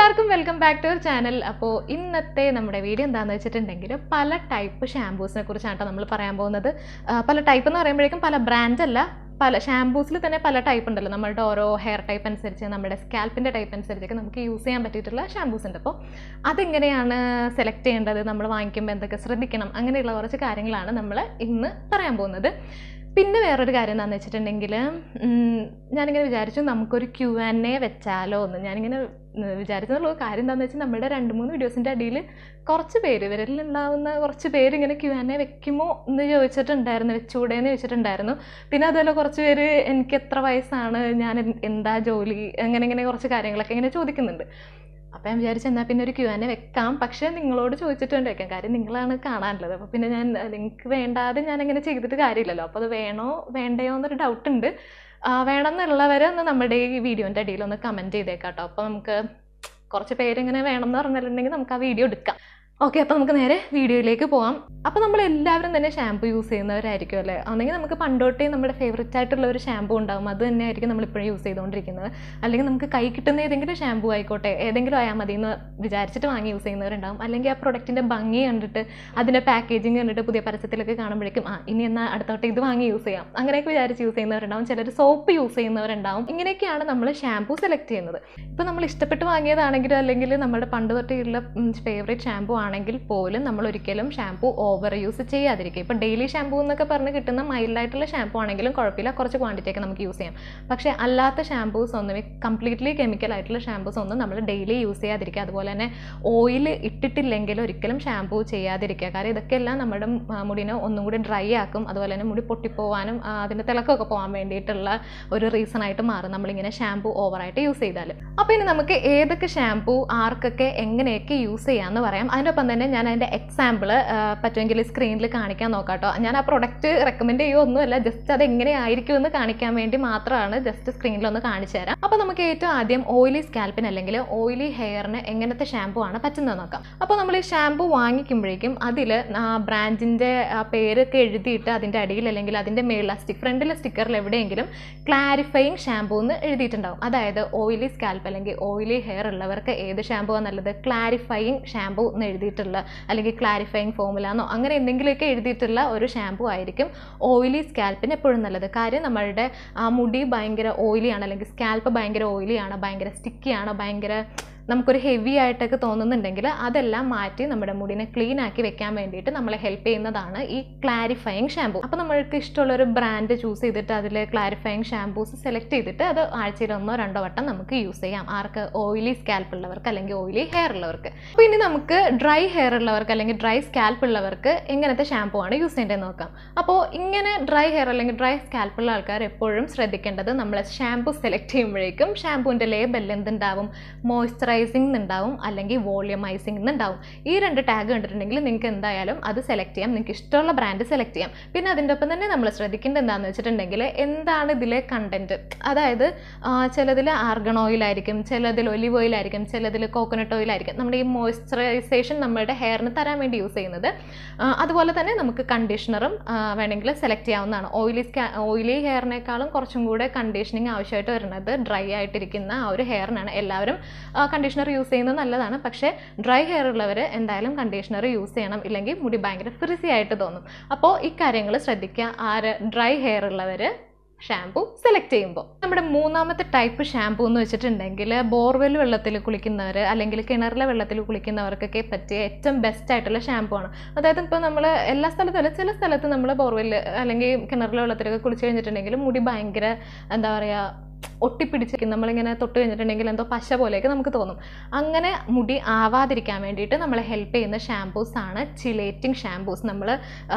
എല്ലാവർക്കും welcome back to our channel അപ്പോൾ ഇന്നത്തെ നമ്മുടെ വീഡിയോ എന്താണെന്ന് വെച്ചിട്ടുണ്ടെങ്കിൽ പല ടൈപ്പ് ഷാംപൂസിനെ കുറിച്ചാണ് നമ്മൾ പറയാൻ പോകുന്നത് ആ, പല ടൈപ്പ് എന്ന് പറയുമ്പോഴേക്കും പല ബ്രാൻഡ് അല്ല പല ഷാംപൂസിൽ തന്നെ പല ടൈപ്പ് ഉണ്ടല്ലോ നമ്മളുടെ ഓരോ ഹെയർ ടൈപ്പ് അനുസരിച്ച് നമ്മുടെ സ്കാൽപ്പിൻ്റെ ടൈപ്പ് അനുസരിച്ചൊക്കെ നമുക്ക് യൂസ് ചെയ്യാൻ പറ്റിയിട്ടുള്ള ഷാംപൂസ് ഉണ്ട് അപ്പോൾ അതെങ്ങനെയാണ് സെലക്ട് ചെയ്യേണ്ടത് നമ്മൾ വാങ്ങിക്കുമ്പോൾ എന്തൊക്കെ ശ്രദ്ധിക്കണം അങ്ങനെയുള്ള കുറച്ച് കാര്യങ്ങളാണ് നമ്മൾ ഇന്ന് പറയാൻ പോകുന്നത് പിന്നെ വേറൊരു കാര്യം എന്താണെന്ന് വെച്ചിട്ടുണ്ടെങ്കിൽ ഞാനിങ്ങനെ വിചാരിച്ചു നമുക്കൊരു ക്യു ആൻ എ വെച്ചാലോ എന്ന് ഞാനിങ്ങനെ ഉം, വിചാരിച്ചതുള്ള കാര്യം എന്താണെന്ന് വെച്ചാൽ നമ്മുടെ രണ്ട് മൂന്ന് വീഡിയോസിൻ്റെ അടിയിൽ കുറച്ച് പേര് ഇവരിലുണ്ടാവുന്ന കുറച്ച് പേര് ഇങ്ങനെ ക്യു ആൻ എ വെക്കുമോ എന്ന് ചോദിച്ചിട്ടുണ്ടായിരുന്നു വെച്ചുകൂടെ എന്ന് ചോദിച്ചിട്ടുണ്ടായിരുന്നു പിന്നെ അതുപോലെ കുറച്ച് പേര് എനിക്ക് എത്ര വയസ്സാണ് ഞാൻ എന്ത്- എന്താ ജോലി അങ്ങനെ ഇങ്ങനെ കുറച്ച് കാര്യങ്ങളൊക്കെ ഇങ്ങനെ ചോദിക്കുന്നുണ്ട് അപ്പോൾ ഞാൻ വിചാരിച്ചു എന്നാൽ പിന്നെ ഒരു ക്യു ആൻ എ വെക്കാം പക്ഷേ നിങ്ങളോട് ചോദിച്ചിട്ട് വേണ്ട വെക്കാം കാര്യം നിങ്ങളാണ് കാണാനുള്ളത് അപ്പോൾ പിന്നെ ഞാൻ നിങ്ങൾക്ക് വേണ്ടാതെ ഞാൻ അങ്ങനെ ചെയ്തിട്ട് കാര്യമില്ലല്ലോ അപ്പോൾ അത് വേണോ വേണ്ടയോ എന്നൊരു ഡൗട്ട് ഉണ്ട് ആ, വേണം എന്നുള്ളവർ ഒന്ന് നമ്മുടെ ഈ വീഡിയോൻ്റെ അടിയിൽ ഒന്ന് കമൻറ്റ് ചെയ്തേക്കാം കേട്ടോ അപ്പോൾ നമുക്ക് കുറച്ച് പേരിങ്ങനെ വേണം എന്ന് പറഞ്ഞിട്ടുണ്ടെങ്കിൽ നമുക്ക് ആ വീഡിയോ എടുക്കാം ഓക്കെ അപ്പോൾ നമുക്ക് നേരെ വീഡിയോയിലേക്ക് പോകാം അപ്പോൾ നമ്മൾ എല്ലാവരും തന്നെ ഷാമ്പു യൂസ് ചെയ്യുന്നവരായിരിക്കും അല്ലേ അല്ലെങ്കിൽ നമുക്ക് പണ്ടോട്ടേ നമ്മുടെ ഫേവററ്റ് ആയിട്ടുള്ള ഒരു ഷാമ്പു ഉണ്ടാവും അത് തന്നെ ആയിരിക്കും നമ്മൾ ഇപ്പോഴും യൂസ് ചെയ്തുകൊണ്ടിരിക്കുന്നത് അല്ലെങ്കിൽ നമുക്ക് കൈ കിട്ടുന്ന ഏതെങ്കിലും ഷാമ്പു ആയിക്കോട്ടെ ഏതെങ്കിലും ആയാൽ മതി എന്ന് വിചാരിച്ചിട്ട് വാങ്ങി യൂസ് ചെയ്യുന്നവരുണ്ടാവും അല്ലെങ്കിൽ ആ പ്രൊഡക്റ്റിൻ്റെ ഭംഗി കണ്ടിട്ട് അതിൻ്റെ പാക്കേജിങ് കണ്ടിട്ട് പുതിയ പരസ്യത്തിലൊക്കെ കാണുമ്പോഴേക്കും ആ ഇനി എന്നാൽ അടുത്തോട്ട് ഇത് വാങ്ങി യൂസ് ചെയ്യാം അങ്ങനെയൊക്കെ വിചാരിച്ച് യൂസ് ചെയ്യുന്നവരുണ്ടാവും ചിലർ സോപ്പ് യൂസ് ചെയ്യുന്നവരുണ്ടാവും ഇങ്ങനെയൊക്കെയാണ് നമ്മൾ ഷാമ്പു സെലക്ട് ചെയ്യുന്നത് ഇപ്പോൾ നമ്മൾ ഇഷ്ടപ്പെട്ട് വാങ്ങിയതാണെങ്കിലും അല്ലെങ്കിൽ നമ്മുടെ പണ്ട് തൊട്ടുള്ള ഫേവറേറ്റ് ഷാമ്പു ആണെങ്കിൽ പോലും നമ്മൾ ഒരിക്കലും ഷാമ്പു ഓവർ യൂസ് ചെയ്യാതിരിക്കുക ഇപ്പോൾ ഡെയിലി ഷാമ്പു എന്നൊക്കെ പറഞ്ഞ് കിട്ടുന്ന മൈൽഡായിട്ടുള്ള ഷാമ്പു ആണെങ്കിലും കുഴപ്പമില്ല കുറച്ച് ക്വാണ്ടിറ്റി ഒക്കെ നമുക്ക് യൂസ് ചെയ്യാം പക്ഷേ അല്ലാത്ത ഷാമ്പൂസ് ഒന്നും കംപ്ലീറ്റ്ലി കെമിക്കൽ ആയിട്ടുള്ള ഷാമ്പൂസ് ഒന്നും നമ്മൾ ഡെയിലി യൂസ് ചെയ്യാതിരിക്കുക അതുപോലെ തന്നെ ഓയിൽ ഇട്ടിട്ടില്ലെങ്കിൽ ഒരിക്കലും ഷാമ്പൂ ചെയ്യാതിരിക്കുക കാരണം ഇതൊക്കെയെല്ലാം നമ്മുടെ ആ, മുടിനെ ഒന്നും കൂടി ഡ്രൈ ആക്കും അതുപോലെ തന്നെ മുടി പൊട്ടിപ്പോവാനും ആ, അതിൻ്റെ തിളക്കമൊക്കെ പോകാൻ വേണ്ടിയിട്ടുള്ള ഒരു റീസൺ ആയിട്ട് മാറും നമ്മളിങ്ങനെ ഷാമ്പൂ ഓവറായിട്ട് യൂസ് ചെയ്താൽ അപ്പോൾ ഇനി നമുക്ക് ഏതൊക്കെ ഷാമ്പൂ ആർക്കൊക്കെ എങ്ങനെയൊക്കെ യൂസ് ചെയ്യാമെന്ന് പറയാം അതിനൊപ്പം തന്നെ ഞാൻ അതിൻ്റെ എക്സാമ്പിൾ പറ്റുമെങ്കിൽ സ്ക്രീനിൽ കാണിക്കാൻ നോക്കാം കേട്ടോ ഞാൻ ആ പ്രൊഡക്റ്റ് റെക്കമെൻഡ് ചെയ്യുമൊന്നുമല്ല ജസ്റ്റ് അത് എങ്ങനെയായിരിക്കും എന്ന് കാണിക്കാൻ വേണ്ടി മാത്രമാണ് ജസ്റ്റ് സ്ക്രീനിലൊന്ന് കാണിച്ചു തരാം അപ്പോൾ നമുക്ക് ഏറ്റവും ആദ്യം ഓയിലി സ്കാൽപ്പിന് അല്ലെങ്കിൽ ഓയിലി ഹെയറിന് എങ്ങനത്തെ ഷാമ്പൂ ആണ് പറ്റുന്നത് നോക്കാം അപ്പോൾ നമ്മൾ ഈ ഷാമ്പൂ വാങ്ങിക്കുമ്പോഴേക്കും അതിൽ ആ ബ്രാൻഡിൻ്റെ പേരൊക്കെ എഴുതിയിട്ട് അതിൻ്റെ അടിയിൽ അല്ലെങ്കിൽ അതിൻ്റെ മേളിൽ സ്റ്റിക്ക് ഫ്രണ്ടിലെ സ്റ്റിക്കറിൽ എവിടെയെങ്കിലും ക്ലാരിഫയിങ് ഷാമ്പൂ എന്ന് എഴുതിയിട്ടുണ്ടാവും അതായത് ഓയിലി സ്കാൽപ്പ് അല്ലെങ്കിൽ ഓയിലി ഹെയർ ഉള്ളവർക്ക് ഏത് ഷാമ്പൂ ആണ് നല്ലത് ക്ലാരിഫയിങ് ഷാമ്പൂ എന്ന് എഴുതിയിട്ടുള്ള അല്ലെങ്കിൽ ക്ലാരിഫയിങ് ഫോമുല എന്നോ അങ്ങനെ എന്തെങ്കിലുമൊക്കെ എഴുതിയിട്ടുള്ള ഒരു ഷാമ്പൂ ആയിരിക്കും ഓയിലി സ്കാൽപ്പിന് എപ്പോഴും നല്ലത് കാര്യം നമ്മളുടെ ആ മുടി ഭയങ്കര ഓയിലിയാണ് അല്ലെങ്കിൽ സ്കാൽപ്പ് ഭയങ്കര ഓയിലിയാണ് ഭയങ്കര സ്റ്റിക്കിയാണ് ഭയങ്കര നമുക്കൊരു ഹെവി ആയിട്ടൊക്കെ തോന്നുന്നുണ്ടെങ്കിൽ അതെല്ലാം മാറ്റി നമ്മുടെ മുടിനെ ക്ലീൻ ആക്കി വെക്കാൻ വേണ്ടിയിട്ട് നമ്മളെ ഹെൽപ്പ് ചെയ്യുന്നതാണ് ഈ ക്ലാരിഫയിങ് ഷാമ്പൂ അപ്പോൾ നമ്മൾക്ക് ഇഷ്ടമുള്ള ഒരു ബ്രാൻഡ് ചൂസ് ചെയ്തിട്ട് അതിൽ ക്ലാരിഫയിങ് ഷാമ്പൂസ് സെലക്ട് ചെയ്തിട്ട് അത് ആഴ്ചയിൽ ഒന്നോ രണ്ടോ വട്ടം നമുക്ക് യൂസ് ചെയ്യാം ആർക്ക് ഓയിലി സ്കാൽപ്പ് ഉള്ളവർക്ക് അല്ലെങ്കിൽ ഓയിലി ഹെയർ ഉള്ളവർക്ക് അപ്പോൾ ഇനി നമുക്ക് ഡ്രൈ ഹെയർ ഉള്ളവർക്ക് അല്ലെങ്കിൽ ഡ്രൈ സ്കാൽപ്പ് ഉള്ളവർക്ക് എങ്ങനത്തെ ഷാമ്പൂ ആണ് യൂസ് ചെയ്യേണ്ടതെന്ന് നോക്കാം അപ്പോൾ ഇങ്ങനെ ഡ്രൈ ഹെയർ അല്ലെങ്കിൽ ഡ്രൈ സ്കാൽപ്പ് ഉള്ള ആൾക്കാർ എപ്പോഴും ശ്രദ്ധിക്കേണ്ടത് നമ്മൾ ഷാമ്പൂ സെലക്ട് ചെയ്യുമ്പോഴേക്കും ഷാമ്പൂവിൻ്റെ ലേബലിൽ എന്തുണ്ടാവും മോയ്സ്ചറൈസിംഗ് എന്നുണ്ടാവും അല്ലെങ്കിൽ വോളിയമൈസിംഗ് എന്നുണ്ടാവും ഈ രണ്ട് ടാഗ് കണ്ടിട്ടുണ്ടെങ്കിൽ നിങ്ങൾക്ക് എന്തായാലും അത് സെലക്ട് ചെയ്യാം നിങ്ങൾക്ക് ഇഷ്ടമുള്ള ബ്രാൻഡ് സെലക്ട് ചെയ്യാം പിന്നെ അതിൻ്റെ ഒപ്പം തന്നെ നമ്മൾ ശ്രദ്ധിക്കേണ്ടത് എന്താണെന്ന് വെച്ചിട്ടുണ്ടെങ്കിൽ എന്താണ് ഇതിലെ കണ്ടന്റ് അതായത് ചിലതിൽ ആർഗൺ ഓയിലായിരിക്കും ചിലതിൽ ഒലിവ് ഓയിലായിരിക്കും ചിലതിൽ കോക്കനട്ട് ഓയിലായിരിക്കും നമ്മുടെ ഈ മോയ്സ്ചറൈസേഷൻ നമ്മുടെ ഹെയറിന് തരാൻ വേണ്ടി യൂസ് ചെയ്യുന്നത് ആ, അതുപോലെ തന്നെ നമുക്ക് കണ്ടീഷണറും വേണമെങ്കിൽ സെലക്ട് ചെയ്യാവുന്നതാണ് ഓയിലി സ്കാ ഓയിലി ഹെയറിനേക്കാളും കുറച്ചും കൂടെ കണ്ടീഷനിങ് ആവശ്യമായിട്ട് വരുന്നത് ഡ്രൈ ആയിട്ടിരിക്കുന്ന ആ ഒരു ഹെയറിനാണ് എല്ലാവരും കണ്ടീഷണർ യൂസ് ചെയ്യുന്നത് നല്ലതാണ് പക്ഷേ ഡ്രൈ ഹെയർ ഉള്ളവർ എന്തായാലും കണ്ടീഷണർ യൂസ് ചെയ്യണം ഇല്ലെങ്കിൽ മുടി ഭയങ്കര ഫ്രിസി ആയിട്ട് തോന്നും അപ്പോൾ ഇക്കാര്യങ്ങൾ ശ്രദ്ധിക്കുക ആര് ഡ്രൈ ഹെയർ ഉള്ളവർ ഷാമ്പു സെലക്ട് ചെയ്യുമ്പോൾ നമ്മുടെ മൂന്നാമത്തെ ടൈപ്പ് ഷാമ്പു എന്ന് വെച്ചിട്ടുണ്ടെങ്കിൽ ബോർവെൽ വെള്ളത്തിൽ കുളിക്കുന്നവർ അല്ലെങ്കിൽ കിണറിലെ വെള്ളത്തിൽ കുളിക്കുന്നവർക്കൊക്കെ പറ്റിയ ഏറ്റവും ബെസ്റ്റ് ആയിട്ടുള്ള ഷാമ്പു ആണ് അതായത് ഇപ്പോൾ നമ്മൾ എല്ലാ സ്ഥലത്തും അല്ല ചില സ്ഥലത്ത് നമ്മൾ ബോർവെൽ അല്ലെങ്കിൽ കിണറിലെ വെള്ളത്തിലൊക്കെ കുളിച്ച് കഴിഞ്ഞിട്ടുണ്ടെങ്കിൽ മുടി ഭയങ്കര എന്താ പറയുക ഒട്ടിപ്പിടിച്ചിരിക്കും നമ്മളിങ്ങനെ തൊട്ട് കഴിഞ്ഞിട്ടുണ്ടെങ്കിൽ എന്തോ പശ പോലെയൊക്കെ നമുക്ക് തോന്നും അങ്ങനെ മുടി ആവാതിരിക്കാൻ വേണ്ടിയിട്ട് നമ്മളെ ഹെൽപ്പ് ചെയ്യുന്ന ഷാമ്പൂസ് ആണ് ചിലേറ്റിംഗ് ഷാമ്പൂസ് നമ്മൾ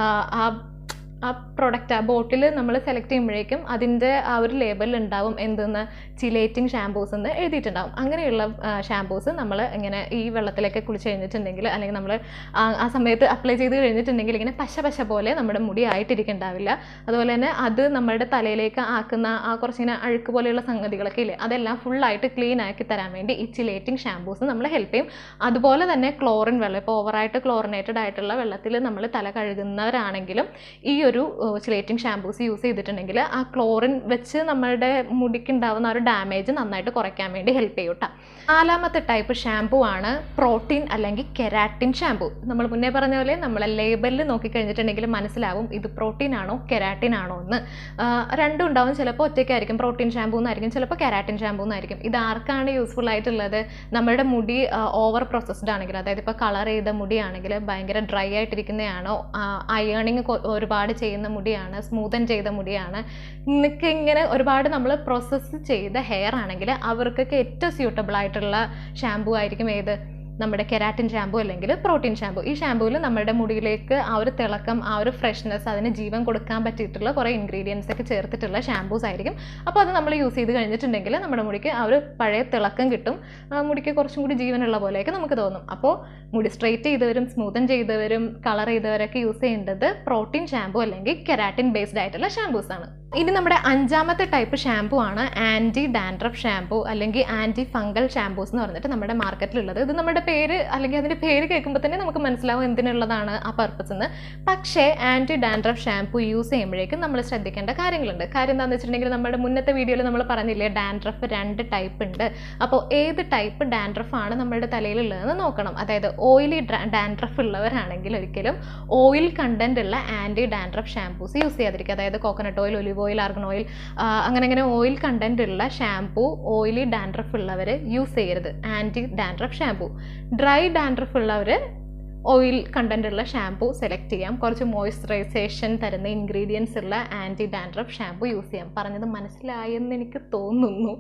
ആ ആ പ്രൊഡക്റ്റ് ആ ബോട്ടിൽ നമ്മൾ സെലക്ട് ചെയ്യുമ്പോഴേക്കും അതിൻ്റെ ആ ഒരു ലേബലിൽ ഉണ്ടാവും എന്തെന്ന് ചിലേറ്റിംഗ് ഷാമ്പൂസ് എന്ന് എഴുതിയിട്ടുണ്ടാവും അങ്ങനെയുള്ള ഷാമ്പൂസ് നമ്മൾ ഇങ്ങനെ ഈ വെള്ളത്തിലൊക്കെ കുളിച്ച് കഴിഞ്ഞിട്ടുണ്ടെങ്കിൽ അല്ലെങ്കിൽ നമ്മൾ ആ സമയത്ത് അപ്ലൈ ചെയ്ത് കഴിഞ്ഞിട്ടുണ്ടെങ്കിൽ ഇങ്ങനെ പശ പശ പോലെ നമ്മുടെ മുടി ആയിട്ടിരിക്കുന്നുണ്ടാവില്ല അതുപോലെ തന്നെ അത് നമ്മുടെ തലയിലേക്ക് ആക്കുന്ന ആ കുറച്ചിങ്ങനെ അഴുക്ക് പോലെയുള്ള സംഗതികളൊക്കെ ഇല്ലേ അതെല്ലാം ഫുള്ളായിട്ട് ക്ലീൻ ആക്കി തരാൻ വേണ്ടി ഈ ചിലേറ്റിംഗ് ഷാമ്പൂസ് നമ്മളെ ഹെൽപ്പ് ചെയ്യും അതുപോലെ തന്നെ ക്ലോറിൻ വെള്ളം ഇപ്പോൾ ഓവറായിട്ട് ക്ലോറിനേറ്റഡ് ആയിട്ടുള്ള വെള്ളത്തിൽ നമ്മൾ തല കഴുകുന്നവരാണെങ്കിലും ഈ ഒരു ചിലേറ്റിംഗ് ഷാമ്പൂസ് യൂസ് ചെയ്തിട്ടുണ്ടെങ്കിൽ ആ ക്ലോറിൻ വെച്ച് നമ്മളുടെ മുടിക്ക് ഉണ്ടാവുന്ന ആ ഒരു ഡാമേജ് നന്നായിട്ട് കുറയ്ക്കാൻ വേണ്ടി ഹെൽപ്പ് ചെയ്യും കേട്ടോ നാലാമത്തെ ടൈപ്പ് ഷാമ്പൂ ആണ് പ്രോട്ടീൻ അല്ലെങ്കിൽ കെരാറ്റിൻ ഷാമ്പൂ നമ്മൾ മുന്നേ പറഞ്ഞ പോലെ നമ്മളെ ലേബലിൽ നോക്കിക്കഴിഞ്ഞിട്ടുണ്ടെങ്കിൽ മനസ്സിലാവും ഇത് പ്രോട്ടീൻ ആണോ കെരാറ്റിൻ ആണോ എന്ന് ആ, രണ്ടും ഉണ്ടാവും ചിലപ്പോൾ ഒറ്റയ്ക്കായിരിക്കും പ്രോട്ടീൻ ഷാമ്പൂ എന്നായിരിക്കും ചിലപ്പോൾ കെരാറ്റിൻ ഷാമ്പൂ എന്നായിരിക്കും ഇത് ആർക്കാണ് യൂസ്ഫുൾ ആയിട്ടുള്ളത് നമ്മുടെ മുടി ഓവർ പ്രോസസ്ഡ് ആണെങ്കിൽ അതായത് ഇപ്പോൾ കളർ ചെയ്ത മുടിയാണെങ്കിൽ ഭയങ്കര ഡ്രൈ ആയിട്ടിരിക്കുന്നതാണോ അയേണിങ് ഒരുപാട് ചെയ്യുന്ന മുടിയാണ് സ്മൂതൻ ചെയ്ത മുടിയാണ് ഇന്നൊക്കെ ഇങ്ങനെ ഒരുപാട് നമ്മൾ പ്രോസസ്സ് ചെയ്ത ഹെയർ ആണെങ്കിൽ അവർക്കൊക്കെ ഏറ്റവും സ്യൂട്ടബിൾ ആയിട്ടുള്ള ഷാമ്പൂ ആയിരിക്കും ഏത് നമ്മുടെ കെരാറ്റിൻ ഷാമ്പൂ അല്ലെങ്കിൽ പ്രോട്ടീൻ ഷാമ്പൂ ഈ ഷാമ്പൂവിൽ നമ്മുടെ മുടിയിലേക്ക് ആ ഒരു തിളക്കം ആ ഒരു ഫ്രഷ്നെസ് അതിന് ജീവൻ കൊടുക്കാൻ പറ്റിയിട്ടുള്ള കുറേ ഇൻഗ്രീഡിയൻസ് ഒക്കെ ചേർത്തിട്ടുള്ള ഷാമ്പൂസ് ആയിരിക്കും അപ്പോൾ അത് നമ്മൾ യൂസ് ചെയ്ത് കഴിഞ്ഞിട്ടുണ്ടെങ്കിൽ നമ്മുടെ മുടിക്ക് ആ ഒരു പഴയ തിളക്കം കിട്ടും ആ മുടിക്ക് കുറച്ചും കൂടി ജീവനുള്ള പോലെയൊക്കെ നമുക്ക് തോന്നും അപ്പോൾ മുടി സ്ട്രെയിറ്റ് ചെയ്തവരും സ്മൂത്തൻ ചെയ്തവരും കളർ ചെയ്തവരൊക്കെ യൂസ് ചെയ്യേണ്ടത് പ്രോട്ടീൻ ഷാമ്പൂ അല്ലെങ്കിൽ കെരാറ്റിൻ ബേസ്ഡ് ആയിട്ടുള്ള ഷാമ്പൂസ് ആണ് ഇനി നമ്മുടെ അഞ്ചാമത്തെ ടൈപ്പ് ഷാമ്പൂ ആണ് ആൻറ്റി ഡാൻഡ്രഫ് ഷാമ്പൂ അല്ലെങ്കിൽ ആൻറ്റി ഫംഗൽ ഷാമ്പൂസ് എന്ന് പറഞ്ഞിട്ട് നമ്മുടെ മാർക്കറ്റിലുള്ളത് ഇത് നമ്മുടെ പേര് അല്ലെങ്കിൽ അതിൻ്റെ പേര് കേൾക്കുമ്പോൾ തന്നെ നമുക്ക് മനസ്സിലാവും എന്തിനുള്ളതാണ് ആ പർപ്പസ് എന്ന് പക്ഷേ ആൻറ്റി ഡാൻഡ്രഫ് ഷാമ്പൂ യൂസ് ചെയ്യുമ്പോഴേക്കും നമ്മൾ ശ്രദ്ധിക്കേണ്ട കാര്യങ്ങളുണ്ട് കാര്യം എന്താണെന്ന് വെച്ചിട്ടുണ്ടെങ്കിൽ നമ്മുടെ മുന്നത്തെ വീഡിയോയിൽ നമ്മൾ പറഞ്ഞില്ലേ ഡാൻഡ്രഫ് രണ്ട് ടൈപ്പ് ഉണ്ട് അപ്പോൾ ഏത് ടൈപ്പ് ഡാൻഡ്രഫ് ആണ് നമ്മുടെ തലയിലുള്ളതെന്ന് നോക്കണം അതായത് ഓയിലി ഡാൻഡ്രഫ് ഉള്ളവരാണെങ്കിൽ ഒരിക്കലും ഓയിൽ കണ്ടന്റ് ഉള്ള ആൻറ്റി ഡാൻഡ്രഫ് ഷാമ്പൂസ് യൂസ് ചെയ്യാതിരിക്കുക അതായത് coconut oil olive oil argan oil അങ്ങനെ അങ്ങനെ ഓയിൽ കണ്ടന്റ് ഉള്ള ഷാമ്പൂ ഓയിലി ഡാൻഡ്രഫ് ഉള്ളവർ യൂസ് ചെയ്യരുത് anti dandruff shampoo dry dandruff ഉള്ളവർ ഓയിൽ കണ്ടന്റ് ഉള്ള ഷാമ്പൂ സെലക്ട് ചെയ്യാം കുറച്ച് മോയ്സ്ചറൈസേഷൻ തരുന്ന ഇൻഗ്രീഡിയൻസ് ഉള്ള ആൻറ്റി ഡാൻഡ്രഫ് ഷാമ്പൂ യൂസ് ചെയ്യാം പറഞ്ഞത് മനസ്സിലായെന്ന് എനിക്ക് തോന്നുന്നു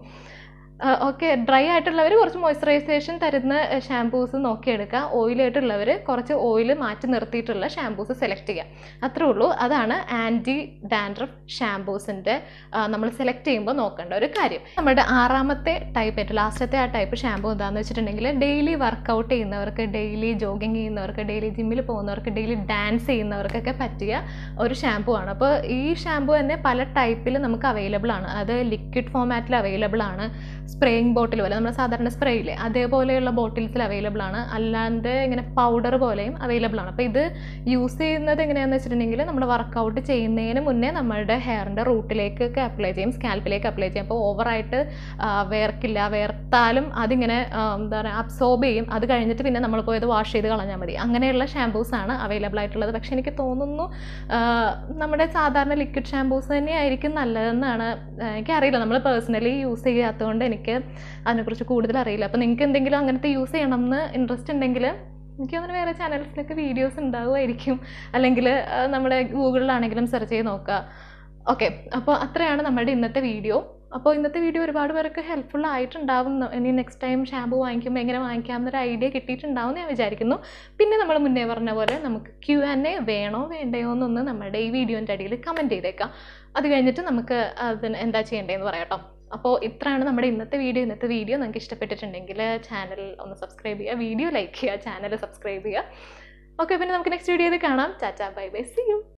ഓക്കെ ഡ്രൈ ആയിട്ടുള്ളവർ കുറച്ച് മോയ്സ്ചറൈസേഷൻ തരുന്ന ഷാമ്പൂസ് നോക്കിയെടുക്കുക ഓയിലായിട്ടുള്ളവർ കുറച്ച് ഓയിൽ മാറ്റി നിർത്തിയിട്ടുള്ള ഷാമ്പൂസ് സെലക്ട് ചെയ്യുക അത്രേ ഉള്ളൂ അതാണ് ആൻറ്റി ഡാൻഡ്രഫ് ഷാമ്പൂസിൻ്റെ നമ്മൾ സെലക്ട് ചെയ്യുമ്പോൾ നോക്കേണ്ട ഒരു കാര്യം നമ്മുടെ ആറാമത്തെ ടൈപ്പ് ആയിട്ട് ലാസ്റ്റത്തെ ആ ടൈപ്പ് ഷാമ്പൂ എന്താണെന്ന് വെച്ചിട്ടുണ്ടെങ്കിൽ ഡെയിലി വർക്കൗട്ട് ചെയ്യുന്നവർക്ക് ഡെയിലി ജോഗിങ് ചെയ്യുന്നവർക്ക് ഡെയിലി ജിമ്മിൽ പോകുന്നവർക്ക് ഡെയിലി ഡാൻസ് ചെയ്യുന്നവർക്കൊക്കെ പറ്റിയ ഒരു ഷാമ്പൂ ആണ് അപ്പോൾ ഈ ഷാമ്പൂ തന്നെ പല ടൈപ്പിൽ നമുക്ക് അവൈലബിൾ ആണ് അത് ലിക്വിഡ് ഫോമാറ്റിൽ അവൈലബിൾ ആണ് സ്പ്രേയിങ് ബോട്ടിൽ പോലെ നമ്മൾ സാധാരണ സ്പ്രേ ഇല്ലേ അതേപോലെയുള്ള ബോട്ടിൽസിൽ അവൈലബിൾ ആണ് അല്ലാണ്ട് ഇങ്ങനെ പൗഡർ പോലെയും അവൈലബിൾ ആണ് അപ്പോൾ ഇത് യൂസ് ചെയ്യുന്നത് എങ്ങനെയാണെന്ന് വെച്ചിട്ടുണ്ടെങ്കിൽ നമ്മൾ വർക്കൗട്ട് ചെയ്യുന്നതിന് മുന്നേ നമ്മളുടെ ഹെയറിൻ്റെ റൂട്ടിലേക്കൊക്കെ അപ്ലൈ ചെയ്യും സ്കാൽപ്പിലേക്ക് അപ്ലൈ ചെയ്യും അപ്പോൾ ഓവറായിട്ട് വേർക്കില്ല വേർത്താലും അതിങ്ങനെ ആ, എന്താ പറയുക അബ്സോർബ് ചെയ്യും അത് കഴിഞ്ഞിട്ട് പിന്നെ നമ്മൾ പോയത് വാഷ് ചെയ്ത് കളഞ്ഞാൽ മതി അങ്ങനെയുള്ള ഷാമ്പൂസ് ആണ് അവൈലബിൾ ആയിട്ടുള്ളത് പക്ഷേ എനിക്ക് തോന്നുന്നു ആ, നമ്മുടെ സാധാരണ ലിക്വിഡ് ഷാമ്പൂസ് തന്നെയായിരിക്കും നല്ലതെന്നാണ് ആ, എനിക്കറിയില്ല നമ്മൾ പേഴ്സണലി യൂസ് ചെയ്യാത്തതുകൊണ്ട് എനിക്ക് അതിനെക്കുറിച്ച് കൂടുതൽ അറിയില്ല അപ്പോൾ നിങ്ങൾക്ക് എന്തെങ്കിലും അങ്ങനത്തെ യൂസ് ചെയ്യണം എന്ന് ഇൻട്രസ്റ്റ് ഉണ്ടെങ്കിൽ എനിക്ക് തോന്നുന്നു വേറെ ചാനൽസിലൊക്കെ വീഡിയോസ് ഉണ്ടാവുമായിരിക്കും അല്ലെങ്കിൽ നമ്മുടെ ഗൂഗിളിലാണെങ്കിലും സെർച്ച് ചെയ്ത് നോക്കുക ഓക്കെ അപ്പോൾ അത്രയാണ് നമ്മുടെ ഇന്നത്തെ വീഡിയോ അപ്പോൾ ഇന്നത്തെ വീഡിയോ ഒരുപാട് പേർക്ക് ഹെൽപ്ഫുൾ ആയിട്ടുണ്ടാവും ന്ന് ഇനി നെക്സ്റ്റ് ടൈം ഷാമ്പൂ വാങ്ങിക്കുമ്പോൾ എങ്ങനെ വാങ്ങിക്കാം എന്നൊരു ഐഡിയ കിട്ടിയിട്ടുണ്ടാവും എന്ന് ഞാൻ വിചാരിക്കുന്നു പിന്നെ നമ്മൾ മുന്നേ പറഞ്ഞ പോലെ നമുക്ക് ക്യു ആൻ എ വേണോ വേണ്ടയോ എന്നൊന്ന് നമ്മുടെ ഈ വീഡിയോൻ്റെ അടിയിൽ കമൻറ്റ് ചെയ്തേക്കാം അത് കഴിഞ്ഞിട്ട് നമുക്ക് അതിന് എന്താ ചെയ്യേണ്ടതെന്ന് പറയാം കേട്ടോ അപ്പോൾ ഇത്രയാണ് നമ്മുടെ ഇന്നത്തെ വീഡിയോ ഇന്നത്തെ വീഡിയോ നിങ്ങൾക്ക് ഇഷ്ടപ്പെട്ടിട്ടുണ്ടെങ്കിൽ ചാനൽ ഒന്ന് സബ്സ്ക്രൈബ് ചെയ്യുക വീഡിയോ ലൈക്ക് ചെയ്യുക ചാനൽ സബ്സ്ക്രൈബ് ചെയ്യുക ഓക്കെ പിന്നെ നമുക്ക് നെക്സ്റ്റ് വീഡിയോയിൽ കാണാം ചാച്ചാ ബൈ ബൈ സി യു